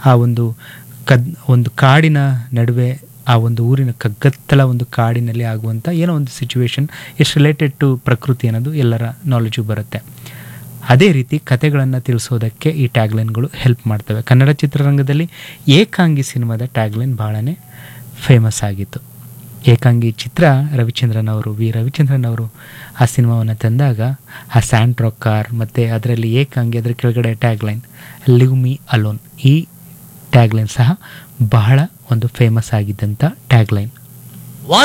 ಆ ಒಂದು ಕದ್ ಒಂದು ಕಾಡಿನ ನಡುವೆ ಆ ಒಂದು ಊರಿನ ಕಗ್ಗತ್ತಲ ಒಂದು ಕಾಡಿನಲ್ಲಿ ಆಗುವಂಥ ಏನೋ ಒಂದು ಸಿಚುವೇಶನ್ ಇಟ್ಸ್ ರಿಲೇಟೆಡ್ ಟು ಪ್ರಕೃತಿ ಅನ್ನೋದು ಎಲ್ಲರ ನಾಲೆಜು ಬರುತ್ತೆ ಅದೇ ರೀತಿ ಕತೆಗಳನ್ನು ತಿಳಿಸೋದಕ್ಕೆ ಈ ಟ್ಯಾಗ್ಲೈನ್ಗಳು ಹೆಲ್ಪ್ ಮಾಡ್ತವೆ ಕನ್ನಡ ಚಿತ್ರರಂಗದಲ್ಲಿ ಏಕಾಂಗಿ ಸಿನಿಮಾದ ಟ್ಯಾಗ್ಲೈನ್ ಭಾಳನೇ ಫೇಮಸ್ ಆಗಿತ್ತು ಏಕಾಂಗಿ ಚಿತ್ರ ರವಿಚಂದ್ರನ್ ಅವರು ವಿ ರವಿಚಂದ್ರನ್ ಅವರು ಆ ಸಿನಿಮಾವನ್ನು ತಂದಾಗ ಆ ಸ್ಯಾಂಟ್ರೋ ಕಾರ್ ಮತ್ತು ಅದರಲ್ಲಿ ಏಕಾಂಗಿ ಅದರ ಕೆಳಗಡೆ ಟ್ಯಾಗ್ಲೈನ್ ಲಿವ್ ಮೀ ಅಲೋನ್ ಈ ಟ್ಯಾಗ್ಲೈನ್ ಸಹ ಬಹಳ ಒಂದು ಫೇಮಸ್ ಆಗಿದ್ದಂಥ ಟ್ಯಾಗ್ಲೈನ್